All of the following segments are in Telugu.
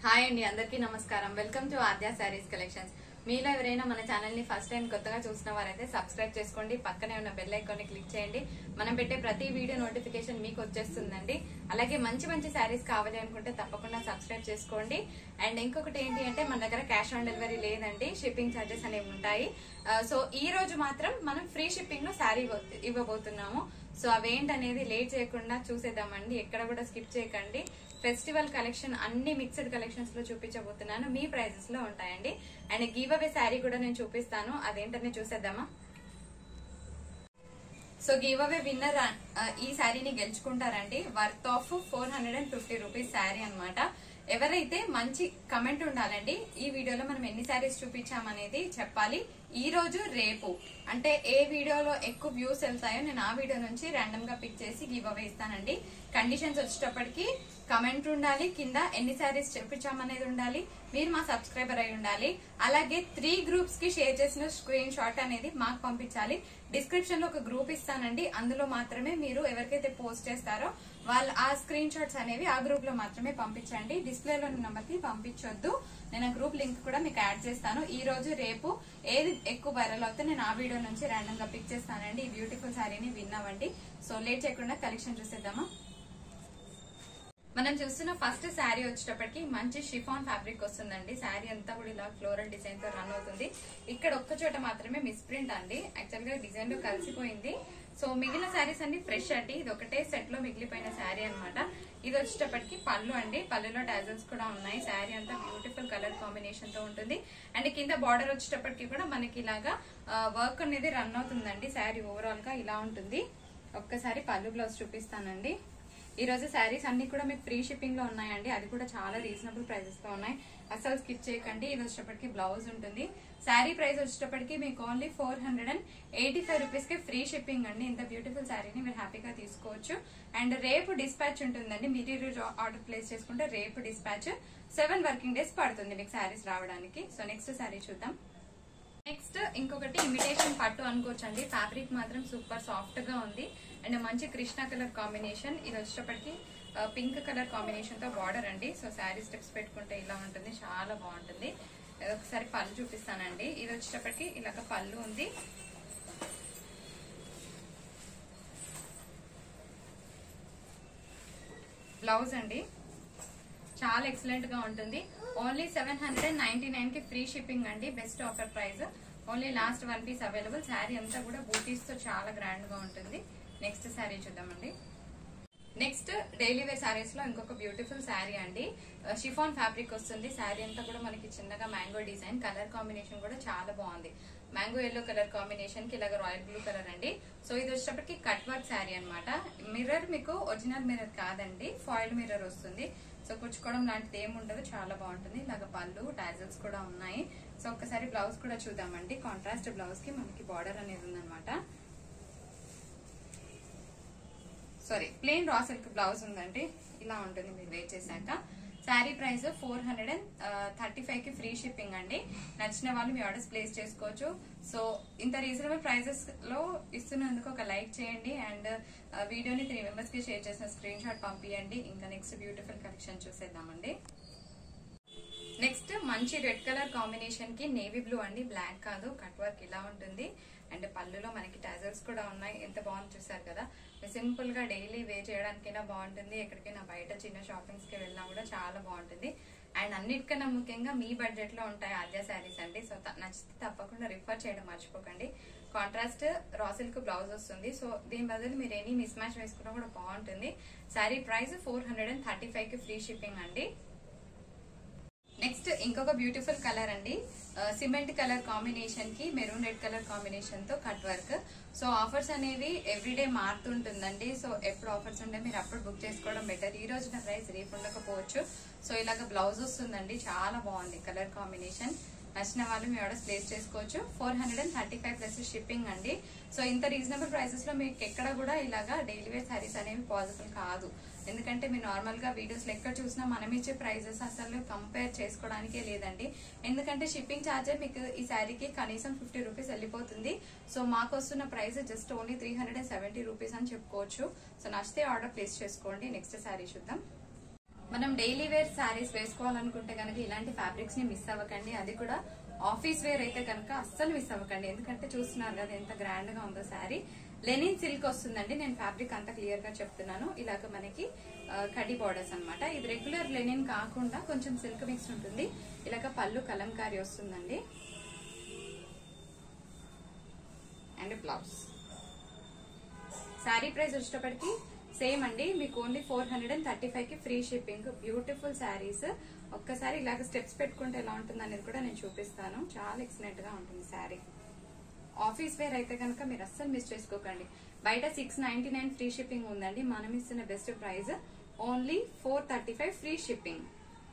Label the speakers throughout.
Speaker 1: హాయ్ అండి అందరికీ నమస్కారం welcome to Aadya sarees collections మీలో ఎవరైనా మన ఛానల్ ని ఫస్ట్ టైం కొత్తగా చూసిన వారైతే సబ్స్క్రైబ్ చేసుకోండి పక్కనే ఉన్న బెల్ ఐకాన్ ని క్లిక్ చేయండి మనం పెట్టే ప్రతి వీడియో నోటిఫికేషన్ మీకు వచ్చేస్తుందండి అలాగే మంచి మంచి శారీస్ కావాలి అనుకుంటే తప్పకుండా సబ్స్క్రైబ్ చేసుకోండి అండ్ ఇంకొకటి ఏంటి అంటే మన దగ్గర క్యాష్ ఆన్ డెలివరీ లేదండి షిప్పింగ్ ఛార్జెస్ అనేవి ఉంటాయి ఆ, సో ఈ రోజు మాత్రం మనం ఫ్రీ షిప్పింగ్ లో శారీ ఇవ్వబోతున్నాము సో అవేంటనేది లేట్ చేయకుండా చూసేద్దామండి ఎక్కడ కూడా స్కిప్ చేయకండి ఫెస్టివల్ కలెక్షన్ అన్ని మిక్స్డ్ కలెక్షన్స్ లో చూపించబోతున్నాను మీ ప్రైజెస్ లో ఉంటాయండి అండ్ గివ్ అవే శారీ కూడా నేను చూపిస్తాను అదేంటనే చూసేద్దామా సో గివ్ అవే విన్నర్ ఈ శారీని గెలుచుకుంటారండి worth of four hundred and fifty rupees saree అనమాట ఎవరైతే మంచి కమెంట్ ఉండాలండి ఈ వీడియోలో మనం ఎన్ని శారీస్ చూపించామనేది చెప్పాలి ఈ రోజు రేపు అంటే ఏ వీడియోలో ఎక్కువ వ్యూస్ వెళ్తాయో నేను ఆ వీడియో నుంచి ర్యాండమ్ గా పిక్ చేసి గివ్ అవే ఇస్తానండి కండిషన్స్ వచ్చేటప్పటికి కమెంట్ ఉండాలి కింద ఎన్ని శారీస్ చూపించామనేది ఉండాలి మీరు మా సబ్స్క్రైబర్ అయి ఉండాలి అలాగే త్రీ గ్రూప్స్ కి షేర్ చేసిన స్క్రీన్ షాట్ అనేది మాకు పంపించాలి డిస్క్రిప్షన్ లో ఒక గ్రూప్ ఇస్తానండి అందులో మాత్రమే మీరు ఎవరికైతే పోస్ట్ చేస్తారో వాళ్ళు ఆ స్క్రీన్ షాట్స్ అనేవి ఆ గ్రూప్ లో మాత్రమే పంపించండి డిస్ప్లే లోని నంబర్ కి పంపించొద్దు నేను ఆ గ్రూప్ లింక్ కూడా మీకు యాడ్ చేస్తాను ఈ రోజు రేపు ఏది ఎక్కువ వైరల్ అవుతే నేను ఆ వీడియో నుంచి ర్యాండమ్ గా పిక్ చేస్తానండి ఈ బ్యూటిఫుల్ శారీని విన్ అవ్వండి సో లేట్ చేయకుండా కలెక్షన్ చూసేద్దామా మనం చూస్తున్న ఫస్ట్ శారీ వచ్చేటప్పటికి మంచి షిఫాన్ ఫ్యాబ్రిక్ వస్తుందండి శారీ అంతా కూడా ఇలా ఫ్లోరల్ డిజైన్ తో రన్ అవుతుంది ఇక్కడ ఒక్క చోట మాత్రమే మిస్ప్రింట్ అండి యాక్చువల్ గా డిజైన్ లో కలిసిపోయింది సో మిగిలిన శారీస్ అన్ని ఫ్రెష్ అండి ఇది ఒకటే సెట్ లో మిగిలిపోయిన శారీ అన్నమాట ఇది వచ్చేటప్పటికి పళ్ళు అండి పళ్ళులో టాజల్స్ కూడా ఉన్నాయి శారీ అంతా బ్యూటిఫుల్ కలర్ కాంబినేషన్ తో ఉంటుంది అండ్ కింద బార్డర్ వచ్చేటప్పటికి కూడా మనకి ఇలాగా వర్క్ అనేది రన్ అవుతుందండి శారీ ఓవరాల్ గా ఇలా ఉంటుంది ఒక్కసారి పళ్ళు బ్లౌజ్ చూపిస్తానండి ఈ రోజు శారీస్ అన్ని కూడా మీకు ఫ్రీ షిప్పింగ్ లో ఉన్నాయండి అది కూడా చాలా రీజనబుల్ ప్రైసెస్ లో ఉన్నాయి అసలు స్కిప్ చేయకండి ఇది వచ్చేటప్పటికి బ్లౌజ్ ఉంటుంది శారీ ప్రైస్ వచ్చేటప్పటికి మీకు only four hundred and eighty five rupees కి ఫ్రీ షిప్పింగ్ అండి ఇంత బ్యూటిఫుల్ శారీని మీరు హ్యాపీగా తీసుకోవచ్చు అండ్ రేపు డిస్పాచ్ ఉంటుందండి మీరు ఈ రోజు ఆర్డర్ ప్లేస్ చేసుకుంటే రేపు డిస్పాచ్ సెవెన్ వర్కింగ్ డేస్ పడుతుంది మీకు శారీస్ రావడానికి సో నెక్స్ట్ శారీ చూద్దాం నెక్స్ట్ ఇంకొకటి ఇమిటేషన్ పట్టు అనుకోవచ్చండి ఫ్యాబ్రిక్ మాత్రం సూపర్ సాఫ్ట్ గా ఉంది అండ్ మంచి కృష్ణ కలర్ కాంబినేషన్ ఇది వచ్చేటప్పటికి పింక్ కలర్ కాంబినేషన్ తో బార్డర్ అండి సో శారీ స్టెప్స్ పెట్టుకుంటే ఇలా ఉంటుంది చాలా బాగుంటుంది ఇది ఒకసారి పళ్ళు చూపిస్తానండి ఇది వచ్చేటప్పటికి ఇలాగ పళ్ళు ఉంది బ్లౌజ్ అండి చాలా ఎక్సలెంట్ గా ఉంటుంది only seven hundred ninety nine కి ఫ్రీ షిప్పింగ్ అండి best offer price only last one piece available saree అంతా కూడా బూటీస్ తో చాలా గ్రాండ్ గా ఉంటుంది నెక్స్ట్ శారీ చూద్దామండి నెక్స్ట్ డైలీ వేర్ శారీస్ లో ఇంకొక బ్యూటిఫుల్ శారీ అండి షిఫాన్ ఫ్యాబ్రిక్ వస్తుంది శారీ అంతా కూడా మనకి చిన్నగా మ్యాంగో డిజైన్ కలర్ కాంబినేషన్ కూడా చాలా బాగుంది మ్యాంగో ఎల్లో కలర్ కాంబినేషన్ కి ఇలాగ రాయల్ బ్లూ కలర్ అండి సో ఇది వచ్చేటప్పటికి కట్ వర్క్ శారీ అనమాట మిర్రర్ మీకు ఒరిజినల్ మిర్రర్ కాదండి ఫాయిల్ మిర్రర్ వస్తుంది సో కుచ్చుకోవడం లాంటిది ఏమి ఉండదు చాలా బాగుంటుంది ఇలాగ పళ్ళు టాజల్స్ కూడా ఉన్నాయి సో ఒక్కసారి బ్లౌజ్ కూడా చూద్దామండి కాంట్రాస్ట్ బ్లౌజ్ కి మనకి బార్డర్ అనేది ఉందన్నమాట sorry plain raw silk blouse ఉందండి ఇలా ఉంటుంది మీరు వేర్ చేశాక saree price four hundred and thirty five కి ఫ్రీ షిప్పింగ్ అండి నచ్చిన వాళ్ళు మీ ఆర్డర్స్ ప్లేస్ చేసుకోవచ్చు సో ఇంత రీజనబుల్ ప్రైజెస్ లో ఇస్తున్నందుకు ఒక లైక్ చేయండి అండ్ వీడియోని త్రీ మెంబర్స్ కి షేర్ చేసిన స్క్రీన్ షాట్ పంపించండి ఇంకా నెక్స్ట్ బ్యూటిఫుల్ కలెక్షన్ చూసేద్దామండి నెక్స్ట్ మంచి రెడ్ కలర్ కాంబినేషన్ కి నేవీ బ్లూ అండి బ్లాక్ కాదు కట్ వర్క్ ఇలా ఉంటుంది అండ్ పళ్ళులో మనకి టాజల్స్ కూడా ఉన్నాయి ఎంత బాగుంది చూసారు కదా సింపుల్ గా డైలీ వేర్ చేయడానికైనా బాగుంటుంది ఎక్కడికైనా బయట చిన్న షాపింగ్స్ కి వెళ్ళినా కూడా చాలా బాగుంటుంది అండ్ అన్నిటికన్నా ముఖ్యంగా మీ బడ్జెట్ లో ఉంటాయి ఆద్య శారీస్ అండి సో త- నచ్చితే తప్పకుండా రిఫర్ చేయడం మర్చిపోకండి కాంట్రాస్ట్ రాసిల్క్ బ్లౌజ్ వస్తుంది సో దీని బదులు మీరు ఎనీ మిస్ మ్యాచ్ వేసుకున్నా కూడా బాగుంటుంది saree price four hundred and thirty five కి ఫ్రీ షిప్పింగ్ అండి నెక్స్ట్ ఇంకొక బ్యూటిఫుల్ కలర్ అండి సిమెంట్ కలర్ కాంబినేషన్ కి మెరూన్ రెడ్ కలర్ కాంబినేషన్ తో కట్ వర్క్ సో ఆఫర్స్ అనేవి ఎవ్రీడే మారుతుంటుందండి సో ఎప్పుడు ఆఫర్స్ ఉంటే మీరు అప్పుడు బుక్ చేసుకోవడం బెటర్ ఈ రోజు నా ప్రైస్ రేపు ఉండకపోవచ్చు సో ఇలాగ బ్లౌజ్ వస్తుందండి చాలా బాగుంది కలర్ కాంబినేషన్ నచ్చిన వాళ్ళు మీ ఆర్డర్స్ ప్లేస్ చేసుకోవచ్చు four hundred and thirty five plus shipping అండి సో ఇంత రీజనబుల్ ప్రైసెస్ లో మీకు ఎక్కడ కూడా ఇలాగా డైలీ వేర్ శారీస్ అనేవి పాసిబుల్ కాదు ఎందుకంటే మీరు నార్మల్ గా వీడియోస్ ఎక్కడ చూసినా మనం ఇచ్చే ప్రైజెస్ అసలు కంపేర్ చేసుకోవడానికే లేదండి ఎందుకంటే షిప్పింగ్ ఛార్జ్ మీకు ఈ శారీకి కనీసం ఫిఫ్టీ రూపీస్ వెళ్ళిపోతుంది సో మాకు వస్తున్న price just only three hundred and seventy rupees అని చెప్పుకోవచ్చు సో నచ్చితే ఆర్డర్ ప్లేస్ చేసుకోండి నెక్స్ట్ శారీ చూద్దాం మనం డైలీ వేర్ శారీస్ వేసుకోవాలనుకుంటే కనుక ఇలాంటి ఫ్యాబ్రిక్స్ ని మిస్ అవ్వకండి అది కూడా ఆఫీస్ వేర్ అయితే కనుక అస్సలు మిస్ అవ్వకండి ఎందుకంటే చూస్తున్నారు కదా ఎంత గ్రాండ్ గా ఉందో శారీ లెనిన్ సిల్క్ వస్తుందండి నేను ఫ్యాబ్రిక్ అంతా క్లియర్ గా చెప్తున్నాను ఇలాగ మనకి ఆ, కడి బార్డర్స్ అన్నమాట ఇది రెగ్యులర్ లెనిన్ కాకుండా కొంచెం సిల్క్ మిక్స్ ఉంటుంది ఇలాగ పళ్ళు కలంకారీ వస్తుందండి అండ్ బ్లౌజ్ శారీ ప్రైస్ వచ్చేటప్పటికి సేమ్ అండి మీకు only four hundred and thirty five కి ఫ్రీ షిప్పింగ్ బ్యూటిఫుల్ శారీస్ ఒక్కసారి ఇలాగ స్టెప్స్ పెట్టుకుంటే ఎలా ఉంటుంది అనేది కూడా నేను చూపిస్తాను చాలా ఎక్సలెంట్ గా ఉంటుంది శారీ ఆఫీస్ వేర్ అయితే కనుక మీరు అస్సలు మిస్ చేసుకోకండి బయట six ninety nine free shipping ఉందండి మనం ఇస్తున్న best price only four thirty five free shipping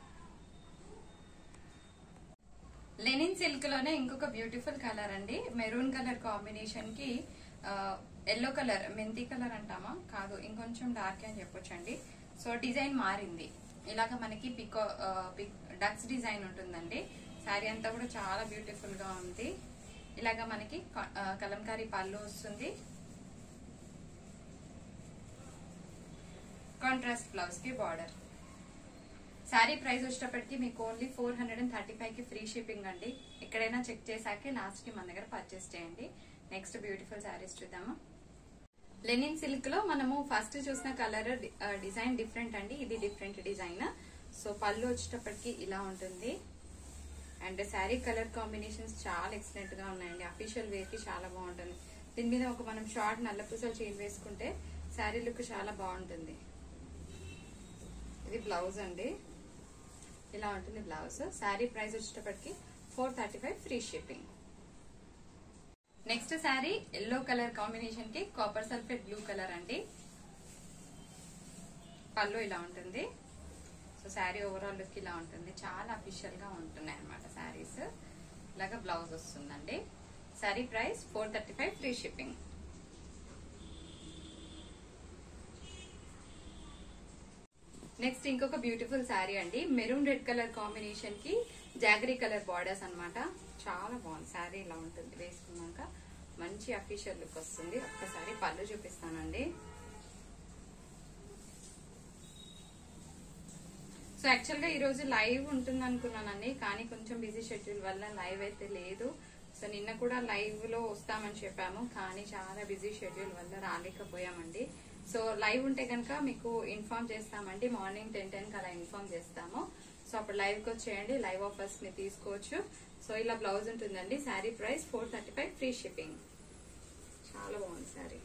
Speaker 1: linen silk లోనే ఇంకొక బ్యూటిఫుల్ కలర్ అండి మెరూన్ కలర్ కాంబినేషన్ కి ఎల్లో కలర్ మెంతి కలర్ అంటామా కాదు ఇంకొంచెం డార్క్ అని చెప్పొచ్చండి సో డిజైన్ మారింది ఇలాగ మనకి పికో డక్స్ డిజైన్ ఉంటుందండి శారీ అంతా కూడా చాలా బ్యూటిఫుల్ గా ఉంది ఇలాగ మనకి క- ఆ, కలంకారీ పళ్ళు వస్తుంది కాంట్రాస్ట్ బ్లౌజ్ కి బార్డర్ శారీ ప్రైస్ వచ్చేటప్పటికి మీకు only four hundred and thirty five కి ఫ్రీ షిప్పింగ్ అండి ఎక్కడైనా చెక్ చేశాకే లాస్ట్ కి మన దగ్గర పర్చేస్ చేయండి నెక్స్ట్ బ్యూటిఫుల్ శారీస్ చూద్దామా లెనిన్ సిల్క్ లో మనము ఫస్ట్ చూసిన కలర్ డిజైన్ డిఫరెంట్ అండి ఇది డిఫరెంట్ డిజైన్ సో పళ్ళు వచ్చేటప్పటికి ఇలా ఉంటుంది అండ్ శారీ కలర్ కాంబినేషన్స్ చాలా ఎక్సలెంట్ గా ఉన్నాయండి అఫీషియల్ వేర్ కి చాలా బాగుంటుంది దీని మీద ఒక మనం షార్ట్ నల్ల పూసలు చైన్ వేసుకుంటే శారీ లుక్ చాలా బాగుంటుంది ఇది బ్లౌజ్ అండి ఇలా ఉంటుంది బ్లౌజ్ శారీ ప్రైస్ వచ్చేటప్పటికి four thirty five free shipping next saree yellow colour combination కి కాపర్ సల్ఫేట్ బ్లూ కలర్ అండి పళ్ళు ఇలా ఉంటుంది సో శారీ ఓవరాల్ లుక్ ఇలా ఉంటుంది చాలా అఫీషియల్ గా ఉంటున్నాయి అనమాట శారీస్ ఇలాగా బ్లౌజ్ వస్తుందండి saree price four thirty five free shipping next ఇంకొక బ్యూటిఫుల్ శారీ అండి మెరూన్ రెడ్ కలర్ కాంబినేషన్ కి జాగరీ కలర్ బార్డర్స్ అన్నమాట చాలా బాగుంది శారీ ఇలా ఉంటుంది వేసుకున్నాక మంచి అఫీషియల్ లుక్ వస్తుంది ఒక్కసారి పళ్ళు చూపిస్తానండి సో యాక్చువల్ గా ఈ రోజు లైవ్ ఉంటుంది అనుకున్నానండి కానీ కొంచెం బిజీ షెడ్యూల్ వల్ల లైవ్ అయితే లేదు సో నిన్న కూడా లైవ్ లో వస్తామని చెప్పాము కానీ చాలా బిజీ షెడ్యూల్ వల్ల రాలేకపోయామండి సో లైవ్ ఉంటే కనుక మీకు ఇన్ఫార్మ్ చేస్తామండి మార్నింగ్ టెన్ టెన్ కి అలా ఇన్ఫార్మ్ చేస్తాము సో అప్పుడు లైవ్ కి వచ్చేయండి లైవ్ ఆఫర్స్ ని తీసుకోవచ్చు సో ఇలా బ్లౌజ్ ఉంటుందండి saree price four thirty five free shipping చాలా బాగుంది saree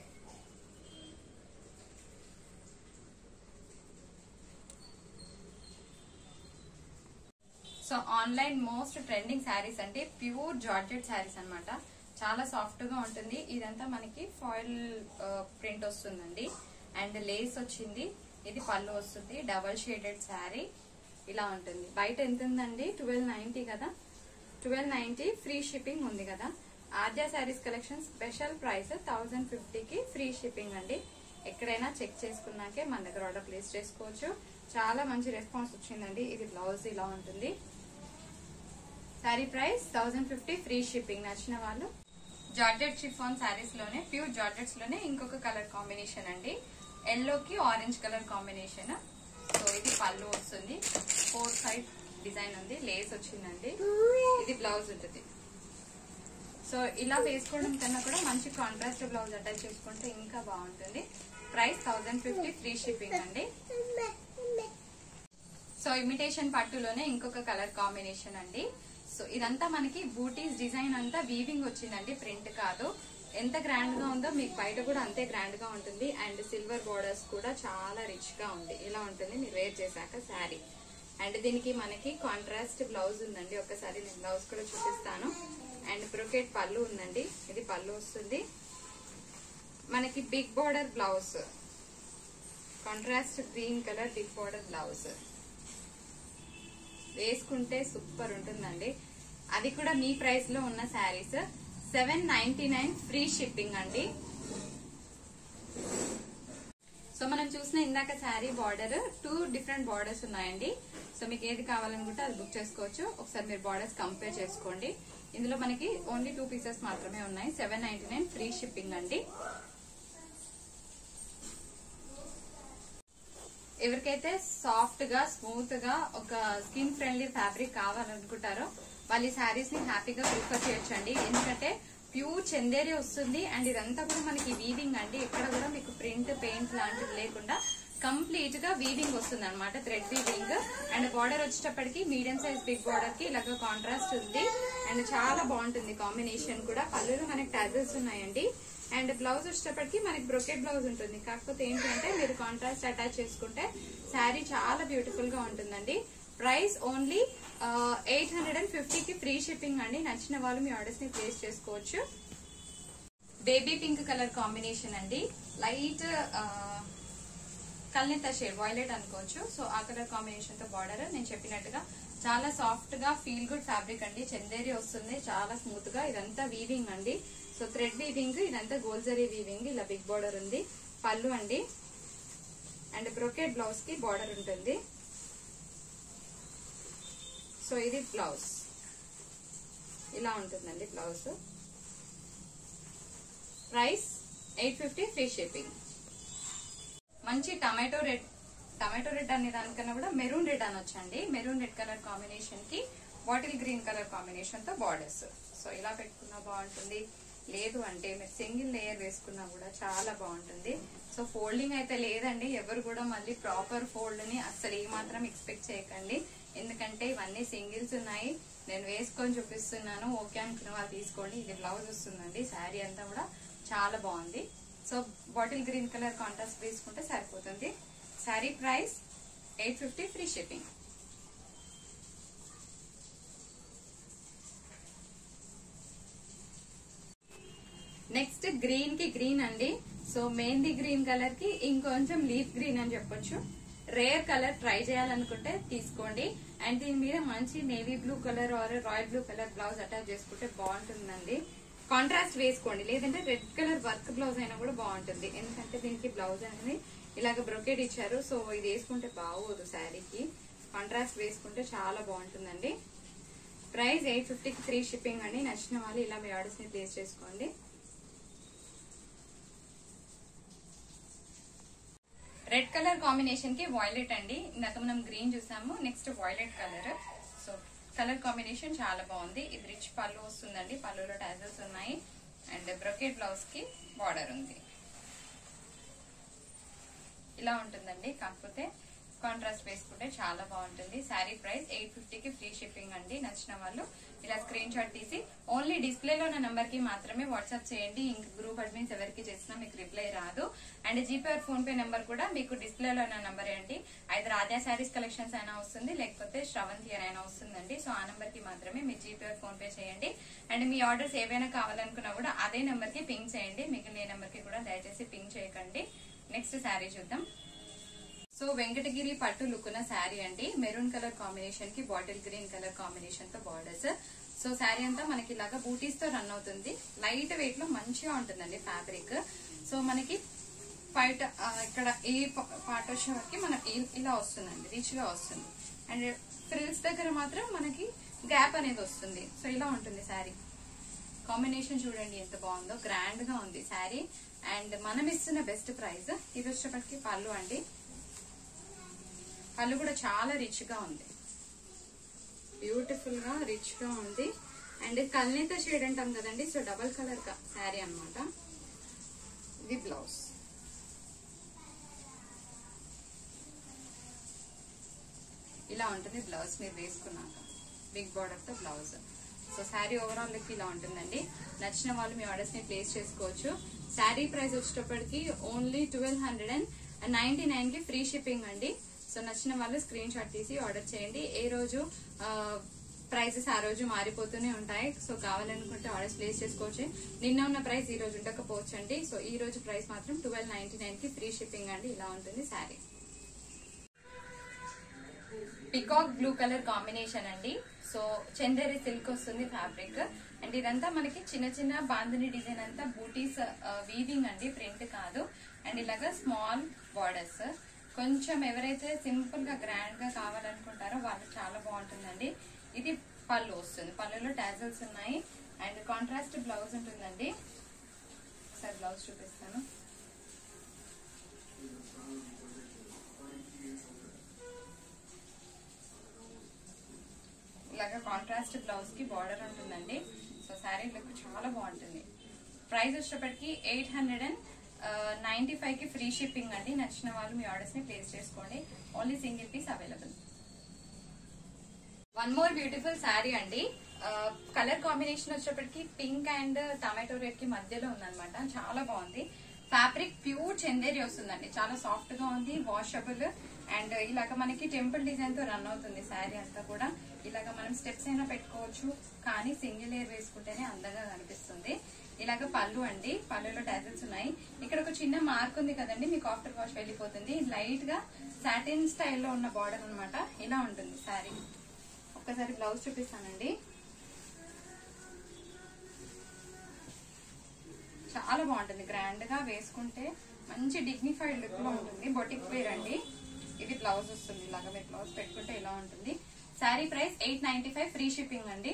Speaker 1: so online most trending sarees అంటే ప్యూర్ జార్జెట్ శారీస్ అన్నమాట చాలా సాఫ్ట్ గా ఉంటుంది ఇదంతా మనకి ఫాయిల్ ప్రింట్ వస్తుందండి అండ్ లేస్ వచ్చింది ఇది పళ్ళు వస్తుంది డబల్ షేడెడ్ శారీ ఇలా ఉంటుంది బయట ఎంత ఉందండి ట్వెల్వ్ నైన్టీ కదా ట్వెల్వ్ నైన్టీ ఫ్రీ షిప్పింగ్ ఉంది కదా Aadya sarees collection special price thousand ఫిఫ్టీకి ఫ్రీ షిప్పింగ్ అండి ఎక్కడైనా చెక్ చేసుకున్నాకే మన దగ్గర ఆర్డర్ ప్లేస్ చేసుకోవచ్చు చాలా మంచి రెస్పాన్స్ వచ్చిందండి ఇది బ్లౌజ్ ఇలా ఉంటుంది saree price thousand fifty free shipping నచ్చిన వాళ్ళు జార్జెట్ షిఫాన్ శారీస్ లోనే ప్యూర్ జార్జెట్స్ లోనే ఇంకొక కలర్ కాంబినేషన్ అండి ఎల్లో కి ఆరెంజ్ కలర్ కాంబినేషన్ సో ఇది పళ్ళు వస్తుంది ఫోర్ సైడ్ డిజైన్ ఉంది లేస్ వచ్చిందండి ఇది బ్లౌజ్ ఉంటుంది సో ఇలా వేసుకోవడం కన్నా కూడా మంచి కాంట్రాస్ట్ బ్లౌజ్ అటాచ్ చేసుకుంటే ఇంకా బాగుంటుంది price thousand fifty free shipping అండి సో ఇమిటేషన్ పట్టులోనే ఇంకొక కలర్ కాంబినేషన్ అండి సో ఇదంతా మనకి బూటీస్ డిజైన్ అంతా వీవింగ్ వచ్చిందండి ప్రింట్ కాదు ఎంత గ్రాండ్ గా ఉందో మీకు బయట కూడా అంతే గ్రాండ్ గా ఉంటుంది అండ్ సిల్వర్ బోర్డర్స్ కూడా చాలా రిచ్ గా ఉంది ఇలా ఉంటుంది మీరు వేర్ చేశాక శారీ అండ్ దీనికి మనకి కాంట్రాస్ట్ బ్లౌజ్ ఉందండి ఒకసారి నేను బ్లౌజ్ కూడా చూపిస్తాను అండ్ బ్రొకెట్ పళ్ళు ఉందండి ఇది పళ్ళు వస్తుంది మనకి big border blouse contrast green colour big border blouse వేసుకుంటే సూపర్ ఉంటుందండి అది కూడా మీ ప్రైస్ లో ఉన్న sarees seven ninety nine free shipping అండి సో మనం చూసిన ఇందాక saree border two different borders ఉన్నాయండి సో మీకు ఏది కావాలనుకుంటే అది బుక్ చేసుకోవచ్చు ఒకసారి మీరు బార్డర్స్ కంపేర్ చేసుకోండి ఇందులో మనకి ఓన్లీ టూ పీసెస్ మాత్రమే ఉన్నాయి seven ninety nine free shipping అండి ఎవరికైతే సాఫ్ట్ గా స్మూత్ గా ఒక స్కిన్ ఫ్రెండ్లీ ఫ్యాబ్రిక్ కావాలనుకుంటారో వాళ్ళు ఈ శారీస్ ని హ్యాపీగా ప్రిఫర్ చేయొచ్చండి ఎందుకంటే ప్యూర్ చందేరి వస్తుంది అండ్ ఇదంతా కూడా మనకి వీవింగ్ అండి ఎక్కడ కూడా మీకు ప్రింట్ పెయింట్ లాంటివి లేకుండా కంప్లీట్ గా వీవింగ్ వస్తుంది అనమాట థ్రెడ్ వీవింగ్ అండ్ బార్డర్ వచ్చేటప్పటికి మీడియం సైజ్ బిగ్ బార్డర్ కి ఇలాగ కాంట్రాస్ట్ ఉంది అండ్ చాలా బాగుంటుంది కాంబినేషన్ కూడా పళ్ళులో మనకి టాజల్స్ ఉన్నాయండి అండ్ బ్లౌజ్ వచ్చేటప్పటికి మనకి బ్రొకెట్ బ్లౌజ్ ఉంటుంది కాకపోతే ఏంటంటే మీరు కాంట్రాస్ట్ అటాచ్ చేసుకుంటే శారీ చాలా బ్యూటిఫుల్ గా ఉంటుందండి price only eight hundred and ఫిఫ్టీకి ఫ్రీ షిప్పింగ్ అండి నచ్చిన వాళ్ళు మీ ఆర్డర్స్ ని ప్లేస్ చేసుకోవచ్చు బేబీ పింక్ కలర్ కాంబినేషన్ అండి లైట్ కల్నేత షేడ్ వైలెట్ అనుకోవచ్చు సో ఆ కలర్ కాంబినేషన్ తో బార్డర్ నేను చెప్పినట్టుగా చాలా సాఫ్ట్ గా ఫీల్ గుడ్ ఫ్యాబ్రిక్ అండి చందేరి వస్తుంది చాలా స్మూత్ గా ఇదంతా వీవింగ్ అండి సో థ్రెడ్ వీవింగ్ ఇదంతా గోల్జరీ వీవింగ్ ఇలా బిగ్ బార్డర్ ఉంది పళ్ళు అండి అండ్ బ్రొకెట్ బ్లౌజ్ కి బార్డర్ ఉంటుంది సో ఇది బ్లౌజ్ ఇలా ఉంటుందండి blouse price eight fifty free shipping మంచి టమాటో రెడ్ టమాటో రెడ్ అనే దానికన్నా కూడా మెరూన్ రెడ్ అనొచ్చండి మెరూన్ రెడ్ కలర్ కాంబినేషన్ కి బాటిల్ గ్రీన్ కలర్ కాంబినేషన్ తో బార్డర్స్ సో ఇలా పెట్టుకున్నా బాగుంటుంది లేదు అంటే మీరు సింగిల్ లేయర్ వేసుకున్నా కూడా చాలా బాగుంటుంది సో ఫోల్డింగ్ అయితే లేదండి ఎవరు కూడా మళ్ళీ ప్రాపర్ ఫోల్డ్ ని అస్సలు ఏ మాత్రం ఎక్స్పెక్ట్ చేయకండి ఎందుకంటే ఇవన్నీ సింగిల్స్ ఉన్నాయి నేను వేసుకొని చూపిస్తున్నాను ఓకే అనుకున్న వాళ్ళు తీసుకోండి ఇది బ్లౌజ్ వస్తుందండి శారీ అంతా కూడా చాలా బాగుంది so bottle green colour contrast వేసుకుంటే సరిపోతుంది saree price eight fifty free shipping next green కి గ్రీన్ అండి సో మెహందీ గ్రీన్ కలర్ కి ఇంకొంచెం లీఫ్ గ్రీన్ అని చెప్పొచ్చు రేర్ కలర్ ట్రై చేయాలనుకుంటే తీసుకోండి అండ్ దీని మీద మంచి navy blue colour or royal blue colour blouse attach చేసుకుంటే బాగుంటుందండి కాంట్రాస్ట్ వేసుకోండి లేదంటే రెడ్ కలర్ వర్క్ బ్లౌజ్ అయినా కూడా బాగుంటుంది ఎందుకంటే దీనికి బ్లౌజ్ అనేది ఇలాగ బ్రొకెట్ ఇచ్చారు సో ఇది వేసుకుంటే బాగోదు శారీకి కాంట్రాస్ట్ వేసుకుంటే చాలా బాగుంటుందండి ప్రైస్ ఎయిట్ ఫిఫ్టీకి ఫ్రీ షిప్పింగ్ అండి నచ్చిన వాళ్ళు ఇలా మీ ఆర్డర్స్ ని ప్లేస్ చేసుకోండి రెడ్ కలర్ కాంబినేషన్ కి వాయిలెట్ అండి ఇందాక మనం గ్రీన్ చూసాము next violet colour so colour combination చాలా బాగుంది ఇది రిచ్ పళ్ళు వస్తుందండి పళ్ళులో టాజల్స్ ఉన్నాయి అండ్ బ్రొకెట్ బ్లౌజ్ కి బార్డర్ ఉంది ఇలా ఉంటుందండి కాకపోతే కాంట్రాస్ట్ వేసుకుంటే చాలా బాగుంటుంది శారీ ప్రైస్ ఎయిట్ ఫిఫ్టీకి ఫ్రీ షిప్పింగ్ అండి నచ్చిన వాళ్ళు ఇలా స్క్రీన్ షాట్ తీసి ఓన్లీ డిస్ప్లేలో ఉన్న నంబర్ కి మాత్రమే వాట్సాప్ చేయండి ఇంక గ్రూప్ అడ్మిన్స్ ఎవరికి చేసినా మీకు రిప్లై రాదు and GPay PhonePe number కూడా మీకు డిస్ప్లేలో ఉన్న నంబరే అండి అయితే ఆద్యా శారీస్ కలెక్షన్స్ అయినా వస్తుంది లేకపోతే శ్రవంతి అని అయినా వస్తుందండి సో ఆ నెంబర్ కి మాత్రమే మీ జీపే ఫోన్ పే చేయండి అండ్ మీ ఆర్డర్స్ ఏవైనా కావాలనుకున్నా కూడా అదే నెంబర్ కి పింక్ చేయండి మిగిలిన నెంబర్ కి కూడా దయచేసి పింక్ చేయకండి నెక్స్ట్ శారీ చూద్దాం సో వెంకటగిరి పట్టు లుక్ ఉన్న శారీ అండి మెరూన్ కలర్ కాంబినేషన్ కి బాటిల్ గ్రీన్ కలర్ కాంబినేషన్ తో బార్డర్స్ సో శారీ అంతా మనకి ఇలాగా బూటీస్ తో రన్ అవుతుంది లైట్ వెయిట్ లో మంచిగా ఉంటుందండి ఫ్యాబ్రిక్ సో మనకి బయట ఆ, ఇక్కడ ఈ పార్ట్ వచ్చే వరకు మన ఇలా వస్తుందండి రిచ్ గా వస్తుంది అండ్ ఫ్రిల్స్ దగ్గర మాత్రం మనకి గ్యాప్ అనేది వస్తుంది సో ఇలా ఉంటుంది శారీ కాంబినేషన్ చూడండి ఎంత బాగుందో గ్రాండ్ గా ఉంది శారీ అండ్ మనం ఇస్తున్న బెస్ట్ ప్రైస్ ఇది వచ్చేటప్పటికి పళ్ళు అండి పళ్ళు కూడా చాలా రిచ్ గా ఉంది బ్యూటిఫుల్ గా రిచ్ గా ఉంది అండ్ కల్నేత షేడ్ అంటాం కదండి సో డబల్ కలర్ శారీ అన్నమాట ఇది బ్లౌజ్ ఇలా ఉంటుంది బ్లౌజ్ మీరు వేసుకున్నాక బిగ్ బార్డర్ తో blouse so saree overall look ఇలా ఉంటుందండి నచ్చిన వాళ్ళు మీ ఆర్డర్స్ ని ప్లేస్ చేసుకోవచ్చు శారీ ప్రైస్ వచ్చేటప్పటికి only twelve hundred and ninety nine కి ఫ్రీ షిప్పింగ్ అండి సో నచ్చిన వాళ్ళు స్క్రీన్ షాట్ తీసి ఆర్డర్ చేయండి ఏ రోజు ప్రైసెస్ ఆ రోజు మారిపోతూనే ఉంటాయి సో కావాలనుకుంటే ఆర్డర్స్ ప్లేస్ చేసుకోవచ్చు నిన్న ఉన్న ప్రైస్ ఈ రోజు ఉండకపోవచ్చు అండి సో ఈ రోజు ప్రైస్ మాత్రం ట్వెల్వ్ నైన్టీ నైన్ కి ఫ్రీ షిప్పింగ్ అండి ఇలా ఉంటుంది saree peacock blue colour combination అండి సో చందేరి సిల్క్ వస్తుంది ఫ్యాబ్రిక్ అండ్ ఇదంతా మనకి చిన్న చిన్న బాందని డిజైన్ అంతా బూటీస్ వీవింగ్ అండి ప్రింట్ కాదు అండ్ ఇలాగా స్మాల్ బార్డర్స్ కొంచెం ఎవరైతే సింపుల్ గా గ్రాండ్ గా కావాలనుకుంటారో వాళ్ళు చాలా బాగుంటుందండి ఇది పళ్ళు వస్తుంది పళ్ళులో టాజల్స్ ఉన్నాయి అండ్ కాంట్రాస్ట్ బ్లౌజ్ ఉంటుందండి ఒకసారి బ్లౌజ్ చూపిస్తాను ఇలాగా కాంట్రాస్ట్ బ్లౌజ్ కి బార్డర్ ఉంటుందండి సో శారీ లుక్ చాలా బాగుంటుంది ప్రైస్ వచ్చేటప్పటికి eight hundred and ninety five కి ఫ్రీ షిప్పింగ్ అండి నచ్చిన వాళ్ళు మీ ఆర్డర్స్ ని ప్లేస్ చేసుకోండి only single piece available one more beautiful saree అండి కలర్ కాంబినేషన్ వచ్చేటప్పటికి పింక్ అండ్ టమాటో రెడ్ కి మధ్యలో ఉందన్నమాట చాలా బాగుంది ఫ్యాబ్రిక్ ప్యూర్ చందేరి వస్తుందండి చాలా సాఫ్ట్ గా ఉంది వాషబుల్ అండ్ ఇలాగ మనకి టెంపుల్ డిజైన్ తో రన్ అవుతుంది శారీ అంతా కూడా ఇలాగ మనం స్టెప్స్ అయినా పెట్టుకోవచ్చు కానీ సింగిల్ ఎయిర్ వేసుకుంటేనే అందంగా కనిపిస్తుంది ఇలాగ పళ్ళు అండి పళ్ళులో టాజెల్స్ ఉన్నాయి ఇక్కడ ఒక చిన్న మార్క్ ఉంది కదండి మీకు ఆఫ్టర్ వాష్ వెళ్ళిపోతుంది లైట్ గా సాటిన్ స్టైల్లో ఉన్న బార్డర్ అన్నమాట ఇలా ఉంటుంది శారీ ఒక్కసారి బ్లౌజ్ చూపిస్తానండి చాలా బాగుంటుంది గ్రాండ్ గా వేసుకుంటే మంచి డిగ్నిఫైడ్ లుక్ లో ఉంటుంది బొటిక్ వేర్ అండి ఇది బ్లౌజ్ వస్తుంది ఇలాగా మీరు బ్లౌజ్ పెట్టుకుంటే ఇలా ఉంటుంది saree price eight ninety five free shipping అండి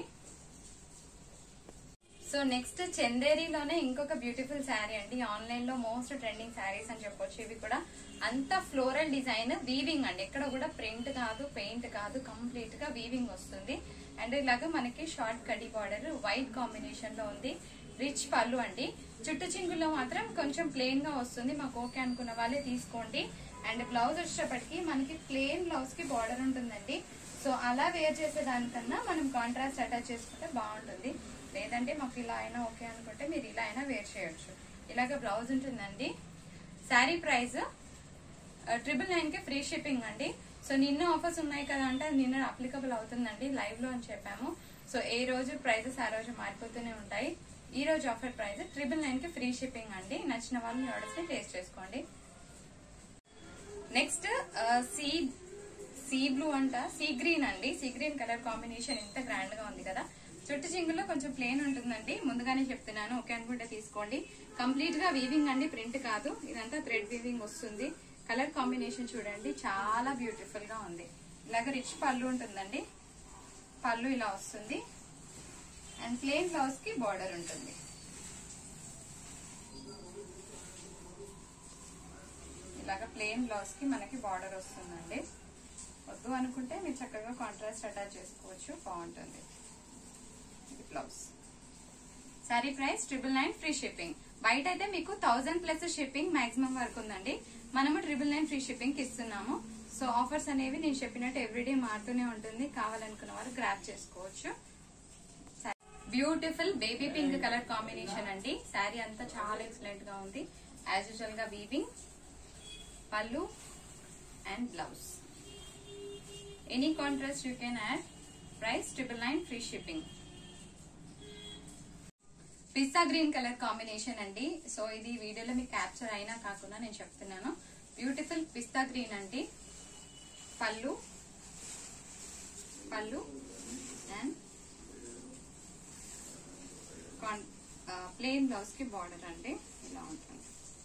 Speaker 1: సో నెక్స్ట్ చందేరిలోనే ఇంకొక బ్యూటిఫుల్ శారీ అండి ఆన్లైన్ లో మోస్ట్ ట్రెండింగ్ శారీస్ అని చెప్పొచ్చు ఇవి కూడా అంత ఫ్లోరల్ డిజైన్ వీవింగ్ అండి ఎక్కడ కూడా ప్రింట్ కాదు పెయింట్ కాదు కంప్లీట్ గా వీవింగ్ వస్తుంది అండ్ ఇలాగా మనకి షార్ట్ కడి బార్డర్ వైట్ కాంబినేషన్ లో ఉంది రిచ్ పళ్ళు అండి చుట్టు చింగుల్లో మాత్రం కొంచెం ప్లెయిన్ గా వస్తుంది మాకు ఓకే అనుకున్న వాళ్ళే తీసుకోండి అండ్ బ్లౌజ్ వచ్చేటప్పటికి మనకి ప్లెయిన్ బ్లౌజ్ కి బార్డర్ ఉంటుందండి సో అలా వేర్ చేసే దానికన్నా మనం కాంట్రాస్ట్ అటాచ్ చేసుకుంటే బాగుంటుంది లేదంటే మాకు ఇలా అయినా ఓకే అనుకుంటే మీరు ఇలా అయినా వేర్ చేయొచ్చు ఇలాగ బ్లౌజ్ ఉంటుందండి శారీ ప్రైస్ ట్రిపుల్ నైన్ కి ఫ్రీ షిప్పింగ్ అండి సో నిన్న ఆఫర్స్ ఉన్నాయి కదా అంటే అది నిన్న అప్లికబుల్ అవుతుందండి లైవ్ లో అని చెప్పాము సో ఏ రోజు ప్రైజెస్ ఆ రోజు మారిపోతూనే ఉంటాయి ఈ రోజు ఆఫర్ ప్రైస్ ట్రిపుల్ నైన్ కి ఫ్రీ షిప్పింగ్ అండి నచ్చిన వాళ్ళు మీ ఆర్డర్స్ ని ప్లేస్ చేసుకోండి నెక్స్ట్ సీ సీ బ్లూ అంట సీ గ్రీన్ అండి సీ గ్రీన్ కలర్ కాంబినేషన్ ఎంత గ్రాండ్ గా ఉంది కదా చుట్టు చింగుల్లో కొంచెం ప్లేన్ ఉంటుందండి ముందుగానే చెప్తున్నాను ఓకే అనుకుంటే తీసుకోండి కంప్లీట్ గా వీవింగ్ అండి ప్రింట్ కాదు ఇదంతా థ్రెడ్ వీవింగ్ వస్తుంది కలర్ కాంబినేషన్ చూడండి చాలా బ్యూటిఫుల్ గా ఉంది ఇలాగ రిచ్ పళ్ళు ఉంటుందండి పళ్ళు ఇలా వస్తుంది అండ్ ప్లేన్ బ్లౌజ్ కి బార్డర్ ఉంటుంది ఇలాగ ప్లేన్ బ్లౌజ్ కి మనకి బార్డర్ వస్తుందండి వద్దు అనుకుంటే మీరు చక్కగా కాంట్రాస్ట్ అటాచ్ చేసుకోవచ్చు బాగుంటుంది ఇది blouse saree price triple nine free shipping బయట అయితే మీకు థౌసండ్ ప్లస్ షిప్పింగ్ మాక్సిమం వరకు ఉందండి మనము ట్రిపుల్ నైన్ ఫ్రీ షిప్పింగ్ ఇస్తున్నాము సో ఆఫర్స్ అనేవి నేను చెప్పినట్టు ఎవ్రీడే మారుతూనే ఉంటుంది కావాలనుకున్న వారు గ్రాప్ చేసుకోవచ్చు beautiful baby pink colour combination అండి శారీ అంతా చాలా ఎక్సలెంట్ గా ఉంది యాజ్ యూజువల్ గా వీవింగ్ పళ్ళు and blouse any contrast you can add price triple nine free shipping పిస్తా గ్రీన్ కలర్ కాంబినేషన్ అండి సో ఇది వీడియోలో మీకు క్యాప్చర్ అయినా కాకుండా నేను చెప్తున్నాను బ్యూటిఫుల్ పిస్తా గ్రీన్ అండి పళ్ళు పళ్ళు అండ్ ప్లెయిన్ బ్లౌజ్ కి బార్డర్ అండి ఇలా ఉంటుంది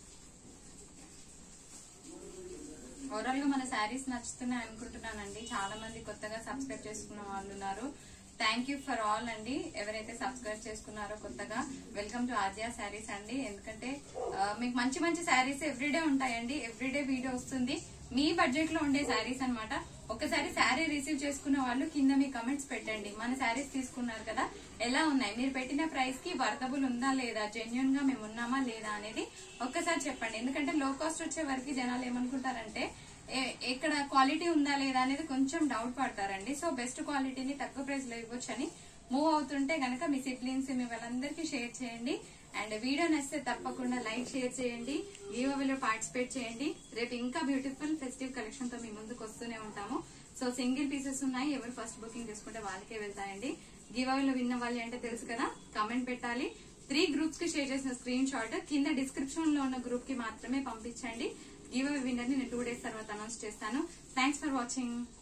Speaker 1: ఓవరాల్ గా మన శారీస్ నచ్చుతున్నాయి అనుకుంటున్నానండి చాలా మంది కొత్తగా సబ్స్క్రైబ్ చేసుకున్న వాళ్ళు ఉన్నారు థ్యాంక్ యూ ఫర్ ఆల్ అండి ఎవరైతే సబ్స్క్రైబ్ చేసుకున్నారో కొత్తగా వెల్కమ్ టు ఆద్యా శారీస్ అండి ఎందుకంటే ఆ, మీకు మంచి మంచి శారీస్ ఎవ్రీడే ఉంటాయండి ఎవ్రీడే వీడియో వస్తుంది మీ బడ్జెట్ లో ఉండే శారీస్ అన్నమాట ఒకసారి శారీ రిసీవ్ చేసుకున్న వాళ్ళు కింద మీ కమెంట్స్ పెట్టండి మన శారీస్ తీసుకున్నారు కదా ఎలా ఉన్నాయి మీరు పెట్టిన ప్రైస్ కి వర్తబుల్ ఉందా లేదా జెన్యున్ గా మేము ఉన్నామా లేదా అనేది ఒక్కసారి చెప్పండి ఎందుకంటే లో కాస్ట్ వచ్చే వరకు జనాలు ఏమనుకుంటారంటే ఏ- ఇక్కడ క్వాలిటీ ఉందా లేదా అనేది కొంచెం డౌట్ పడతారండి సో బెస్ట్ క్వాలిటీని తక్కువ ప్రైస్ లో ఇవ్వచ్చని మూవ్ అవుతుంటే గనక మీ సిబ్లింగ్స్ మీ వాళ్ళందరికీ షేర్ చేయండి అండ్ వీడియో నచ్చితే తప్పకుండా లైక్ షేర్ చేయండి గివ్ అవేలో పార్టిసిపేట్ చేయండి రేపు ఇంకా బ్యూటిఫుల్ ఫెస్టివ్ కలెక్షన్ తో మీ ముందుకు వస్తూనే ఉంటాము సో సింగిల్ పీసెస్ ఉన్నాయి ఎవరు ఫస్ట్ బుకింగ్ చేసుకుంటే వాళ్ళకే వెళ్తాయండి గివ్ అవేలో విన్న వాళ్ళు అంటే తెలుసు కదా కమెంట్ పెట్టాలి త్రీ గ్రూప్స్ కి షేర్ చేసిన స్క్రీన్ షాట్ కింద డిస్క్రిప్షన్ లో ఉన్న గ్రూప్ కి మాత్రమే పంపించండి గివ్ అవే విన్నర్ ని నేను టూ డేస్ తర్వాత అనౌన్స్ చేస్తాను థ్యాంక్స్ ఫర్ వాచింగ్